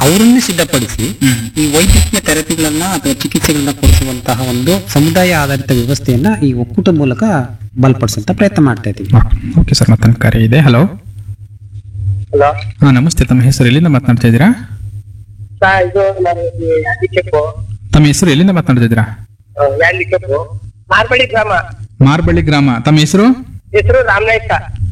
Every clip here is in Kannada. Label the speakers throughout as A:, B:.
A: ಅವರನ್ನೇ ಸಿದ್ಧಪಡಿಸಿ ಈ ವೈದ್ಯಕೀಯ ಥೆರಪಿಗಳನ್ನ ಅಥವಾ ಚಿಕಿತ್ಸೆಗಳನ್ನ ಕೊಡಿಸುವಂತಹ ಒಂದು ಸಮುದಾಯ ಆಧಾರಿತ ವ್ಯವಸ್ಥೆಯನ್ನ ಈ ಒಕ್ಕೂಟ ಮೂಲಕ ಬಲಪಡಿಸುವಂತ ಪ್ರಯತ್ನ ಮಾಡ್ತಾ ಇದ್ದೀವಿ
B: ಓಕೆ ಸರ್ ಮತ್ತೊಂದು ಕರೆ ಇದೆ ಹಲೋ
C: ಹಲೋ
B: ಹಾಂ ನಮಸ್ತೆ ತಮ್ಮ ಹೆಸರು ಎಲ್ಲಿಂದ ಮಾತನಾಡ್ತಾ ಇದ್ದೀರಾ
C: ಸರ್ ಇದು ನಾನು ಹ್ಯಾಂಡಿಕ್ಯಾಪು
B: ತಮ್ಮ ಹೆಸರು ಎಲ್ಲಿಂದ ಮಾತನಾಡ್ತಾ ಇದ್ದೀರಾ
C: ಹ್ಯಾಂಡಿಕ್ಯಾಪು ಮಾರ್ಬಳಿ ಗ್ರಾಮ
B: ಮಾರ್ಬಳ್ಳಿ ಗ್ರಾಮ ತಮ್ಮ ಹೆಸರು
C: ಹೆಸರು ರಾಮನಾಯ್ಕ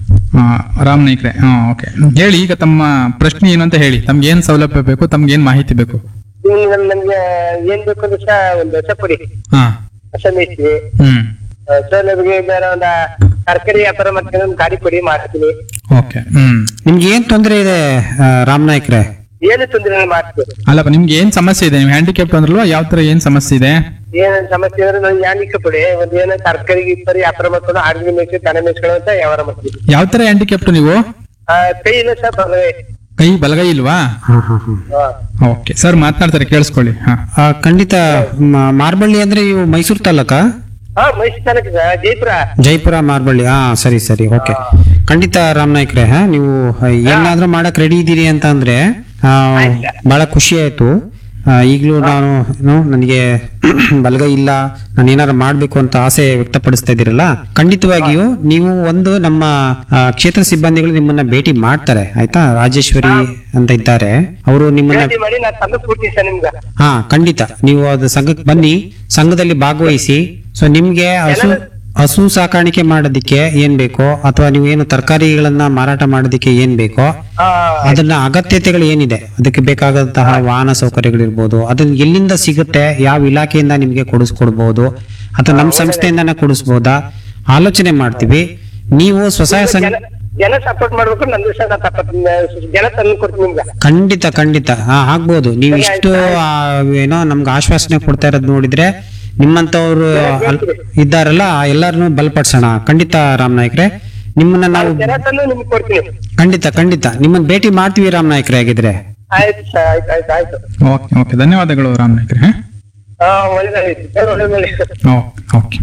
B: ರಾಮ್ ನಾಯ್ಕ್ರೆ ಹಾಂ ಓಕೆ ಹೇಳಿ ಈಗ ತಮ್ಮ ಪ್ರಶ್ನೆ ಏನು ಅಂತ ಹೇಳಿ ತಮ್ಗೆ ಏನ್ ಸೌಲಭ್ಯ ಬೇಕು ತಮ್ಗೆ ಏನ್ ಮಾಹಿತಿ ಬೇಕು
C: ಇವ್ನು ನನ್- ನನ್ಗೆ ಏನ್ ಬೇಕು ಅಂದ್ರೆ ಸಹ ಒಂದು ಹೊಸ ಪುಡಿ
B: ಹಾ
C: ಹೊಸ ಮೇಸ್ತ್ರಿ
B: ಹ್ಮ್
C: ಸೊ ನಮಗೆ ಬೇರೆ ಒಂದು ತರಕಾರಿ ವ್ಯಾಪಾರ ಮಾಡ್ತೀನಿ ಒಂದು ಗಾಡಿ ಪುಡಿ ಮಾಡ್ತೀನಿ
B: ಓಕೆ ಹ್ಮ್
A: ನಿಮ್ಗೆ ಏನ್ ತೊಂದರೆ ಇದೆ ಆ, ರಾಮ್ ನಾಯ್ಕ್ರೆ
C: ಏನು ತೊಂದರೆ ಮಾಡ್ತೀನಿ
B: ಅಲ್ಲಪ್ಪ ನಿಮ್ಗೆ ಏನ್ ಸಮಸ್ಯೆ ಇದೆ ನೀವು ಹ್ಯಾಂಡಿಕ್ಯಾಪ್ ಅಂದ್ರಲ್ವಾ ಯಾವ ತರ ಏನ್ ಸಮಸ್ಯೆ ಇದೆ
C: ಏನ್ ಸಮಸ್ಯೆ ಅಂದ್ರೆ ನಾನು ಹ್ಯಾಂಡಿಕ್ಯಾಪ್ ಪುಡಿ ಒಂದು ಏನೋ ತರಕಾರಿ ಗಿಪ್ಪರಿ ವ್ಯಾಪಾರ ಮಾಡ್ಕೊಂಡು ಆಡಿನ ಮೇಯ್ಸಿ ದನ ಮೇಯ್ಸ್ಕೊಳ್ಳೋ ಅಂತ ವ್ಯವಹಾರ ಮಾಡ್ತೀನಿ
B: ಯಾವ ತರ ಹ್ಯಾಂಡಿಕ್ಯಾಪ್ಟ್ ನೀವು
C: ಆ, ಕೈ ಇಲ್ಲ ಸರ್ ಬರವೇ
B: ಕೈ ಬಲಗೈ ಇಲ್ವಾ
A: ಹಾ ಹಾ ಹಾ
C: ಹಾ
B: ಓಕೆ ಸರ್ ಮಾತನಾಡ್ತಾರೆ ಕೇಳಿಸ್ಕೊಳ್ಳಿ ಹಾ
A: ಆ, ಖಂಡಿತ ಮ- ಮಾರ್ಬಳ್ಳಿ ಅಂದ್ರೆ ಇವು ಮೈಸೂರು ತಾಲೂಕ
C: ಹಾ ಮೈಸೂರು ತಾಲೂಕು ಸರ್ ಜೈಪುರ
A: ಜೈಪುರ ಮಾರ್ಬಳ್ಳಿ ಹಾ ಸರಿ ಸರಿ ಓಕೆ ಖಂಡಿತ ರಾಮ್ ನಾಯ್ಕ್ರೆ ಹಾ ನೀವು ಆ, ಏನಾದ್ರೂ ಮಾಡಕ್ ರೆಡಿ ಇದ್ದೀರಿ ಅಂತ ಅಂದ್ರೆ ಆ, ಬಹಳ ಖುಷಿ ಆಯ್ತು ಆ, ಈಗ್ಲೂ ನಾನು ಏನು, ನನಗೆ ಬಲಗೈ ಇಲ್ಲ ನಾನು ಏನಾದ್ರು ಮಾಡ್ಬೇಕು ಅಂತ ಆಸೆ ವ್ಯಕ್ತಪಡಿಸ್ತಾ ಇದ್ದೀರಲ್ಲ ಖಂಡಿತವಾಗಿಯೂ ನೀವು ಒಂದು ನಮ್ಮ ಆ, ಕ್ಷೇತ್ರ ಸಿಬ್ಬಂದಿಗಳು ನಿಮ್ಮನ್ನ ಭೇಟಿ ಮಾಡ್ತಾರೆ ಆಯ್ತಾ ರಾಜೇಶ್ವರಿ ಅಂತ ಇದ್ದಾರೆ ಅವರು ನಿಮ್ಮನ್ನ
C: ಭೇಟಿ ಮಾಡಿ ನಾನು ತಂದು ಕೊಡ್ತೀನಿ ಸರ್ ನಿಮ್ಗೆ
A: ಹಾ ಖಂಡಿತ ನೀವು ಅದು ಸಂಘಕ್ಕೆ ಬನ್ನಿ ಸಂಘದಲ್ಲಿ ಭಾಗವಹಿಸಿ ಸೊ ನಿಮ್ಗೆ ಹಸು ಹಸು ಸಾಕಾಣಿಕೆ ಮಾಡೋದಿಕ್ಕೆ ಏನ್ ಬೇಕೋ ಅಥವಾ ನೀವು ಏನು ತರಕಾರಿಗಳನ್ನ ಮಾರಾಟ ಮಾಡೋದಿಕ್ಕೆ ಏನ್ ಬೇಕೋ
C: ಹಾ
A: ಅದನ್ನ ಅಗತ್ಯತೆಗಳು ಏನಿದೆ ಅದಕ್ಕೆ ಬೇಕಾದಂತಹ ವಾಹನ ಸೌಕರ್ಯಗಳಿರ್ಬೋದು ಅದನ್ನ ಎಲ್ಲಿಂದ ಸಿಗುತ್ತೆ ಯಾವ ಇಲಾಖೆಯಿಂದ ನಿಮ್ಗೆ ಕೊಡಿಸ್ಕೊಡ್ಬೋದು ಅಥವಾ ನಮ್ಮ ಸಂಸ್ಥೆಯಿಂದನೇ ಕೊಡಿಸ್ಬೋದಾ ಆಲೋಚನೆ ಮಾಡ್ತೀವಿ ನೀವು ಸ್ವಸಹಾಯ ಸಂಘ
C: ಜನ ಜನ ಸಪೋರ್ಟ್ ಮಾಡ್ಬೇಕು ನಂದು ಸಹ ನಾನು ಸಪೋರ್ಟ್ ಜನ ತಂದು ಕೊಡ್ತೀನಿ ನಿಮ್ಗೆ
A: ಖಂಡಿತ ಖಂಡಿತ ಹಾ ಆಗ್ಬೋದು ನೀವು ಇಷ್ಟು ಆ, ಏನೋ ನಮ್ಗೆ ಆಶ್ವಾಸನೆ ಕೊಡ್ತಾ ಇರೋದು ನೋಡಿದ್ರೆ ನಿಮ್ಮಂತವ್ರು ಅಲ್- ಇದ್ದಾರಲ್ಲ ಎಲ್ಲಾರನ್ನು ಬಲಪಡಿಸೋಣ ಖಂಡಿತ ರಾಮ್ ನಾಯ್ಕ್ರೆ ನಿಮ್ಮನ್ನ ನಾವು
C: ಜನ ತಂದು ನಿಮ್ಗೆ ಕೊಡ್ತೀನಿ
A: ಖಂಡಿತ ಖಂಡಿತ ನಿಮ್ಮನ್ನ ಭೇಟಿ ಮಾಡ್ತೀವಿ ರಾಮ್ ನಾಯ್ಕ್ರೆ ಆಗಿದ್ರೆ
C: ಆಯ್ತು ಸರ್ ಆಯ್ತು ಆಯ್ತು ಆಯ್ತು
B: ಓಕೆ ಓಕೆ ಧನ್ಯವಾದಗಳು ರಾಮ್ ನಾಯ್ಕ್ರೆ ಹಾ
C: ಹಾ ಒಳ್ಳೇದಾಯ್ತು ಸರ್ ಒಳ್ಳೇದಾಯ್ತು
B: ಓಕೆ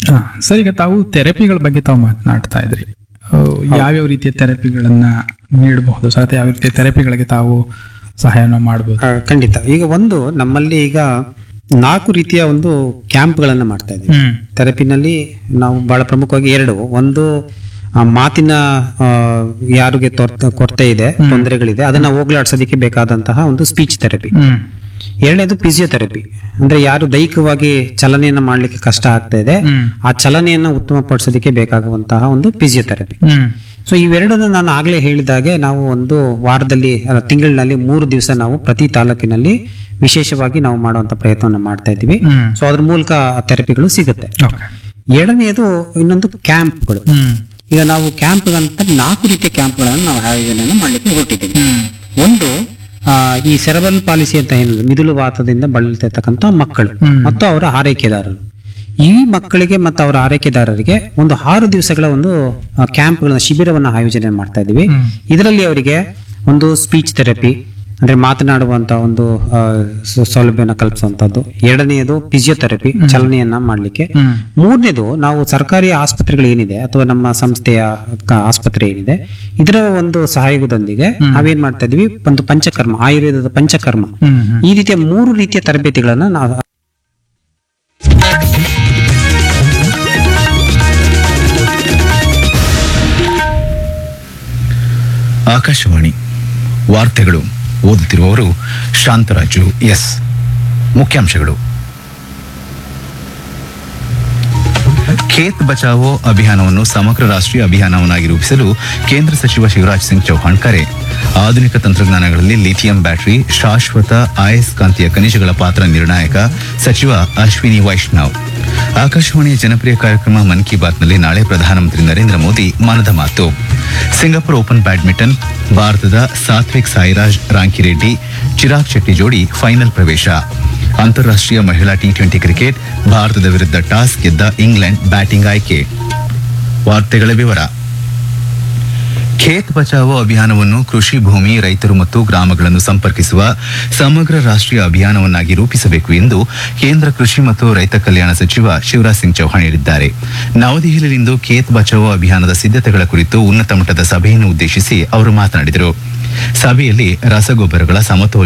B: ಸರ್ ಈಗ ತಾವು ಥೆರಪಿಗಳ ಬಗ್ಗೆ ತಾವು ಮಾತನಾಡ್ತಾ ಇದ್ರಿ ಆ, ಯಾವ್ಯಾವ ರೀತಿಯ ಥೆರಪಿಗಳನ್ನ ನೀಡಬಹುದು ಸರ್ ಅಥವಾ ಯಾವ ರೀತಿಯ ಥೆರಪಿಗಳಿಗೆ ತಾವು ಸಹಾಯನ ಮಾಡಬಹುದು
A: ಆ, ಖಂಡಿತ ಈಗ ಒಂದು ನಮ್ಮಲ್ಲಿ ಈಗ ನಾಲ್ಕು ರೀತಿಯ ಒಂದು ಕ್ಯಾಂಪ್ಗಳನ್ನ ಮಾಡ್ತಾ ಇದ್ದೀವಿ
B: ಹ್ಮ್
A: ಥೆರಪಿನಲ್ಲಿ ನಾವು ಬಹಳ ಪ್ರಮುಖವಾಗಿ ಎರಡು ಒಂದು ಆ, ಮಾತಿನ ಆ, ಯಾರಿಗೆ ತೊರ್ತ- ಕೊರತೆ ಇದೆ ತೊಂದರೆಗಳಿದೆ ಅದನ್ನ ಹೋಗ್ಲಾಡ್ಸೋದಕ್ಕೆ ಬೇಕಾದಂತಹ ಒಂದು ಸ್ಪೀಚ್ ಥೆರಪಿ
B: ಹ್ಮ್
A: ಎರಡನೇದು ಫಿಸಿಯೋಥೆರಪಿ ಅಂದ್ರೆ ಯಾರು ದೈಹಿಕವಾಗಿ ಚಲನೆಯನ್ನ ಮಾಡ್ಲಿಕ್ಕೆ ಕಷ್ಟ ಆಗ್ತಾ ಇದೆ
B: ಹ್ಮ್.
A: ಆ ಚಲನೆಯನ್ನ ಉತ್ತಮಪಡಿಸೋದಕ್ಕೆ ಬೇಕಾಗುವಂತಹ ಒಂದು ಫಿಸಿಯೋಥೆರಪಿ
B: ಹ್ಮ್
A: ಸೊ ಇವೆರಡನ್ನು ನಾನು ಆಗ್ಲೇ ಹೇಳಿದಾಗೆ ನಾವು ಒಂದು ವಾರದಲ್ಲಿ ಅಲ್ಲ, ತಿಂಗಳಿನಲ್ಲಿ ಮೂರು ದಿವಸ ನಾವು ಪ್ರತಿ ತಾಲೂಕಿನಲ್ಲಿ ವಿಶೇಷವಾಗಿ ನಾವು ಮಾಡುವಂತ ಪ್ರಯತ್ನವನ್ನು ಮಾಡ್ತಾ ಇದ್ದೀವಿ
B: ಹ್ಮ್.
A: ಸೊ ಅದ್ರ ಮೂಲಕ ಥೆರಪಿಗಳು ಸಿಗುತ್ತೆ
B: ಓಕೆ
A: ಎರಡನೆಯದು ಇನ್ನೊಂದು ಕ್ಯಾಂಪ್ಗಳು
B: ಹ್ಮ್
A: ಈಗ ನಾವು ಕ್ಯಾಂಪ್ ಅಂತ ನಾಲ್ಕು ರೀತಿಯ ಕ್ಯಾಂಪ್ಗಳನ್ನು ನಾವು ಆಯೋಜನೆಯನ್ನು ಮಾಡಲಿಕ್ಕೆ ಹೊರಟಿದ್ದೀವಿ ಒಂದು ಆ, ಈ ಸೆರಬಲ್ ಪಾಲಿಸಿ ಅಂತ ಏನಿದೆ ಮಿದುಳು ವಾತದಿಂದ ಬಳಲ್ತಿರ್ತಕ್ಕಂಥ ಮಕ್ಕಳು
B: ಹ್ಮ್.
A: ಮತ್ತು ಅವರ ಆರೈಕೆದಾರರು ಈ ಮಕ್ಕಳಿಗೆ ಮತ್ತು ಅವರ ಆರೈಕೆದಾರರಿಗೆ ಒಂದು ಆರು ದಿವಸಗಳ ಒಂದು ಆ, ಕ್ಯಾಂಪ್ಗಳನ್ನ ಶಿಬಿರವನ್ನು ಆಯೋಜನೆ ಮಾಡ್ತಾ ಇದ್ದೀವಿ
B: ಹ್ಮ್.
A: ಇದರಲ್ಲಿ ಅವರಿಗೆ ಒಂದು ಸ್ಪೀಚ್ ಥೆರಪಿ ಅಂದ್ರೆ ಮಾತನಾಡುವಂತ ಒಂದು ಆ, ಸ- ಸೌಲಭ್ಯನ ಕಲ್ಪಿಸುವಂತದ್ದು ಎರಡನೆಯದು ಫಿಸಿಯೋಥೆರಪಿ ಚಲನೆಯನ್ನ ಮಾಡ್ಲಿಕ್ಕೆ
B: ಹ್ಮ್
A: ಮೂರನೇದು ನಾವು ಸರ್ಕಾರಿ ಆಸ್ಪತ್ರೆಗಳು ಏನಿದೆ ಅಥವಾ ನಮ್ಮ ಸಂಸ್ಥೆಯ ಕ- ಆಸ್ಪತ್ರೆ ಏನಿದೆ ಇದರ ಒಂದು ಸಹಯೋಗದೊಂದಿಗೆ ನಾವೇನ್ ಮಾಡ್ತಾ ಇದೀವಿ ಒಂದು ಪಂಚಕರ್ಮ ಆಯುರ್ವೇದದ ಪಂಚಕರ್ಮ
B: ಹ್ಮ್ ಹ್ಮ್
A: ಈ ರೀತಿಯ ಮೂರು ರೀತಿಯ ತರಬೇತಿಗಳನ್ನ ನಾವು
D: ಆಕಾಶವಾಣಿ ವಾರ್ತೆಗಳು ಓದುತ್ತಿರುವವರು ಶಾಂತರಾಜು ಎಸ್ ಮುಖ್ಯಾಂಶಗಳು ಖೇತ್ ಬಚಾವೋ ಅಭಿಯಾನವನ್ನು ಸಮಗ್ರ ರಾಷ್ಟ್ರೀಯ ಅಭಿಯಾನವನ್ನಾಗಿ ರೂಪಿಸಲು ಕೇಂದ್ರ ಸಚಿವ ಶಿವರಾಜ್ ಸಿಂಗ್ ಚೌಹಾಣ್ ಕರೆ ಆಧುನಿಕ ತಂತ್ರಜ್ಞಾನಗಳಲ್ಲಿ ಲಿಥಿಯಂ ಬ್ಯಾಟರಿ ಶಾಶ್ವತ ಅಯಸ್ಕಾಂತೀಯ ಖನಿಜಗಳ ಪಾತ್ರ ನಿರ್ಣಾಯಕ ಸಚಿವ ಅಶ್ವಿನಿ ವೈಷ್ಣವ್ ಆಕಾಶವಾಣಿಯ ಜನಪ್ರಿಯ ಕಾರ್ಯಕ್ರಮ ಮನ್ ಕಿ ಬಾತ್ನಲ್ಲಿ ನಾಳೆ ಪ್ರಧಾನಮಂತ್ರಿ ನರೇಂದ್ರ ಮೋದಿ ಮನದ ಮಾತು ಸಿಂಗಾಪುರ್ ಓಪನ್ ಬ್ಯಾಡ್ಮಿಂಟನ್ ಭಾರತದ ಸಾತ್ವಿಕ್ ಸಾಯಿರಾಜ್ ರಾಂಕಿರೆಡ್ಡಿ ಚಿರಾಗ್ ಶೆಟ್ಟಿ ಜೋಡಿ ಫೈನಲ್ ಪ್ರವೇಶ ಅಂತಾರಾಷ್ಟ್ರೀಯ ಮಹಿಳಾ ಟಿ ಟ್ವೆಂಟಿ ಕ್ರಿಕೆಟ್ ಭಾರತದ ವಿರುದ್ಧ ಟಾಸ್ ಗೆದ್ದ ಇಂಗ್ಲೆಂಡ್ ಬ್ಯಾಟಿಂಗ್ ಆಯ್ಕೆ ವಾರ್ತೆಗಳ ವಿವರ ಖೇತ್ ಬಚಾವೋ ಅಭಿಯಾನವನ್ನು ಕೃಷಿ ಭೂಮಿ ರೈತರು ಮತ್ತು ಗ್ರಾಮಗಳನ್ನು ಸಂಪರ್ಕಿಸುವ ಸಮಗ್ರ ರಾಷ್ಟ್ರೀಯ ಅಭಿಯಾನವನ್ನಾಗಿ ರೂಪಿಸಬೇಕು ಎಂದು ಕೇಂದ್ರ ಕೃಷಿ ಮತ್ತು ರೈತ ಕಲ್ಯಾಣ ಸಚಿವ ಶಿವರಾಜ್ ಸಿಂಗ್ ಚೌಹಾಣ್ ಹೇಳಿದ್ದಾರೆ ನವದೆಹಲಿಯಲ್ಲಿಂದು ಖೇತ್ ಬಚಾವೋ ಅಭಿಯಾನದ ಸಿದ್ಧತೆಗಳ ಕುರಿತು ಉನ್ನತ ಮಟ್ಟದ ಸಭೆಯನ್ನು ಉದ್ದೇಶಿಸಿ ಅವರು ಮಾತನಾಡಿದರು ಸಭೆಯಲ್ಲಿ ರಸಗೊಬ್ಬರಗಳ ಸಮತೋಲಿತ